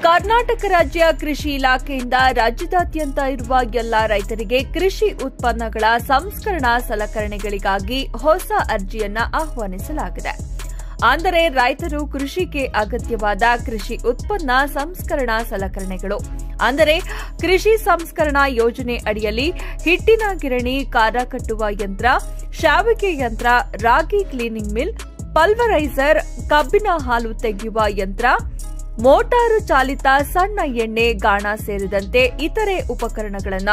ಕರ್ನಾಟಕ ರಾಜ್ಯ ಕೃಷಿ ಇಲಾಖೆಯಿಂದ ರಾಜ್ಯದಾದ್ಯಂತ ಇರುವ ಎಲ್ಲ ರೈತರಿಗೆ ಕೃಷಿ ಉತ್ಪನ್ನಗಳ ಸಂಸ್ಕರಣಾ ಸಲಕರಣೆಗಳಿಗಾಗಿ ಹೊಸ ಅರ್ಜಿಯನ್ನ ಆಹ್ವಾನಿಸಲಾಗಿದೆ ಅಂದರೆ ರೈತರು ಕೃಷಿಗೆ ಅಗತ್ಯವಾದ ಕೃಷಿ ಉತ್ಪನ್ನ ಸಂಸ್ಕರಣಾ ಸಲಕರಣೆಗಳು ಅಂದರೆ ಕೃಷಿ ಸಂಸ್ಕರಣಾ ಯೋಜನೆ ಅಡಿಯಲ್ಲಿ ಹಿಟ್ಟಿನ ಗಿರಣಿ ಖಾರ ಕಟ್ಟುವ ಯಂತ್ರ ಶಾವಿಗೆ ಯಂತ್ರ ರಾಗಿ ಕ್ಲೀನಿಂಗ್ ಮಿಲ್ ಪಲ್ವರೈಸರ್ ಕಬ್ಬಿನ ಹಾಲು ತೆಗೆಯುವ ಯಂತ್ರ ಮೋಟಾರು ಚಾಲಿತ ಸಣ್ಣ ಎಣ್ಣೆ ಗಾಣ ಸೇರಿದಂತೆ ಇತರೆ ಉಪಕರಣಗಳನ್ನ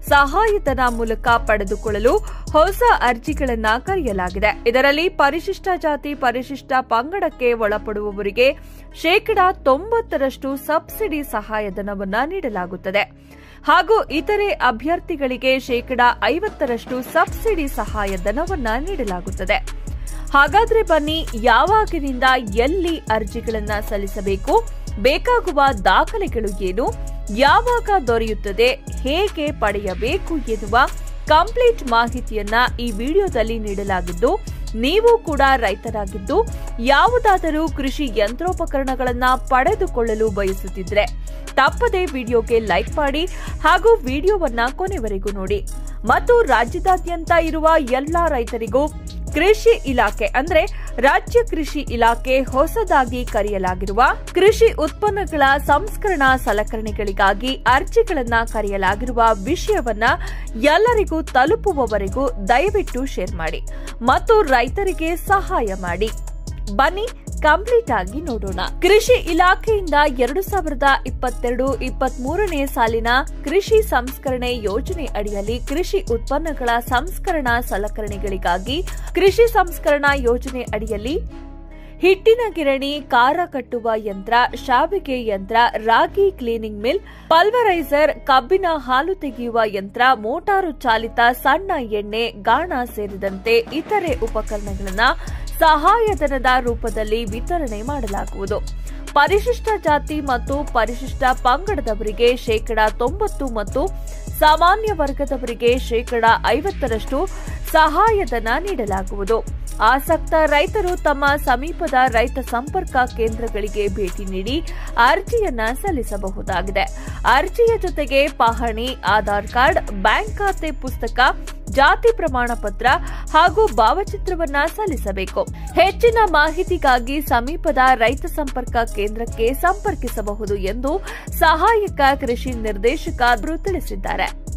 ಸಹಾಯಧನ ಮೂಲಕ ಪಡೆದುಕೊಳ್ಳಲು ಹೊಸ ಅರ್ಜಿಗಳನ್ನ ಕರೆಯಲಾಗಿದೆ ಇದರಲ್ಲಿ ಪರಿಶಿಷ್ಟ ಜಾತಿ ಪರಿಶಿಷ್ಟ ಪಂಗಡಕ್ಕೆ ಒಳಪಡುವವರಿಗೆ ಶೇಕಡಾ ತೊಂಬತ್ತರಷ್ಟು ಸಬ್ಸಿಡಿ ಸಹಾಯಧನವನ್ನ ನೀಡಲಾಗುತ್ತದೆ ಹಾಗೂ ಇತರೆ ಅಭ್ಯರ್ಥಿಗಳಿಗೆ ಶೇಕಡಾ ಐವತ್ತರಷ್ಟು ಸಬ್ಸಿಡಿ ಸಹಾಯಧನವನ್ನ ನೀಡಲಾಗುತ್ತದೆ ಹಾಗಾದ್ರೆ ಬನ್ನಿ ಯಾವಾಗಿನಿಂದ ಎಲ್ಲಿ ಅರ್ಜಿಗಳನ್ನ ಸಲ್ಲಿಸಬೇಕು ಬೇಕಾಗುವ ದಾಖಲೆಗಳು ಏನು ಯಾವಾಗ ದೊರೆಯುತ್ತದೆ ಹೇಗೆ ಪಡೆಯಬೇಕು ಎನ್ನುವ ಕಂಪ್ಲೀಟ್ ಮಾಹಿತಿಯನ್ನ ಈ ವಿಡಿಯೋದಲ್ಲಿ ನೀಡಲಾಗಿದ್ದು ನೀವು ಕೂಡ ರೈತರಾಗಿದ್ದು ಯಾವುದಾದರೂ ಕೃಷಿ ಯಂತ್ರೋಪಕರಣಗಳನ್ನ ಪಡೆದುಕೊಳ್ಳಲು ಬಯಸುತ್ತಿದ್ರೆ ತಪ್ಪದೆ ವಿಡಿಯೋಗೆ ಲೈಕ್ ಮಾಡಿ ಹಾಗೂ ವಿಡಿಯೋವನ್ನ ಕೊನೆವರೆಗೂ ನೋಡಿ ಮತ್ತು ರಾಜ್ಯದಾದ್ಯಂತ ಇರುವ ಎಲ್ಲಾ ರೈತರಿಗೂ ಕೃಷಿ ಇಲಾಖೆ ಅಂದ್ರೆ ರಾಜ್ಯ ಕೃಷಿ ಇಲಾಖೆ ಹೊಸದಾಗಿ ಕರೆಯಲಾಗಿರುವ ಕೃಷಿ ಉತ್ಪನ್ನಗಳ ಸಂಸ್ಕರಣಾ ಸಲಕರಣೆಗಳಿಗಾಗಿ ಅರ್ಜಿಗಳನ್ನ ಕರೆಯಲಾಗಿರುವ ವಿಷಯವನ್ನ ಎಲ್ಲರಿಗೂ ತಲುಪುವವರೆಗೂ ದಯವಿಟ್ಟು ಶೇರ್ ಮಾಡಿ ಮತ್ತು ರೈತರಿಗೆ ಸಹಾಯ ಮಾಡಿ ಬನ್ನಿ ಕಂಪ್ಲೀಟ್ ಆಗಿ ನೋಡೋಣ ಕೃಷಿ ಇಲಾಖೆಯಿಂದ ಎರಡು ಸಾವಿರದ ಇಪ್ಪತ್ತೆರಡು ಇಪ್ಪತ್ಮೂರನೇ ಸಾಲಿನ ಕೃಷಿ ಸಂಸ್ಕರಣೆ ಯೋಜನೆ ಅಡಿಯಲ್ಲಿ ಕೃಷಿ ಉತ್ಪನ್ನಗಳ ಸಂಸ್ಕರಣಾ ಸಲಕರಣೆಗಳಿಗಾಗಿ ಕೃಷಿ ಸಂಸ್ಕರಣಾ ಯೋಜನೆ ಅಡಿಯಲ್ಲಿ ಹಿಟ್ಟಿನ ಗಿರಣಿ ಖಾರ ಕಟ್ಟುವ ಯಂತ್ರ ಶಾವಿಗೆ ಯಂತ್ರ ರಾಗಿ ಕ್ಲೀನಿಂಗ್ ಮಿಲ್ ಪಲ್ವರೈಸರ್ ಕಬ್ಬಿನ ಹಾಲು ತೆಗೆಯುವ ಯಂತ್ರ ಮೋಟಾರು ಚಾಲಿತ ಸಣ್ಣ ಎಣ್ಣೆ ಗಾಣ ಸೇರಿದಂತೆ ಇತರೆ ಉಪಕರಣಗಳನ್ನು ಸಹಾಯಧನದ ರೂಪದಲ್ಲಿ ವಿತರಣೆ ಮಾಡಲಾಗುವುದು ಪರಿಶಿಷ್ಟ ಜಾತಿ ಮತ್ತು ಪರಿಶಿಷ್ಟ ಪಂಗಡದವರಿಗೆ ಶೇಕಡಾ ತೊಂಬತ್ತು ಮತ್ತು ಸಾಮಾನ್ಯ ವರ್ಗದವರಿಗೆ ಶೇಕಡಾ ಐವತ್ತರಷ್ಟು ಸಹಾಯಧನ ನೀಡಲಾಗುವುದು ಆಸಕ್ತ ರೈತರು ತಮ್ಮ ಸಮೀಪದ ರೈತ ಸಂಪರ್ಕ ಕೇಂದ್ರಗಳಿಗೆ ಭೇಟಿ ನೀಡಿ ಅರ್ಜಿಯನ್ನ ಸಲ್ಲಿಸಬಹುದಾಗಿದೆ ಅರ್ಜಿಯ ಜೊತೆಗೆ ಪಹಣಿ ಆಧಾರ್ ಕಾರ್ಡ್ ಬ್ಯಾಂಕ್ ಖಾತೆ ಪುಸ್ತಕ ಜಾತಿ ಪ್ರಮಾಣ ಪತ್ರ ಹಾಗೂ ಭಾವಚಿತ್ರವನ್ನ ಸಲ್ಲಿಸಬೇಕು ಹೆಚ್ಚಿನ ಮಾಹಿತಿಗಾಗಿ ಸಮೀಪದ ರೈತ ಸಂಪರ್ಕ ಕೇಂದ್ರಕ್ಕೆ ಸಂಪರ್ಕಿಸಬಹುದು ಎಂದು ಸಹಾಯಕ ಕೃಷಿ ನಿರ್ದೇಶಕ ತಿಳಿಸಿದ್ದಾರೆ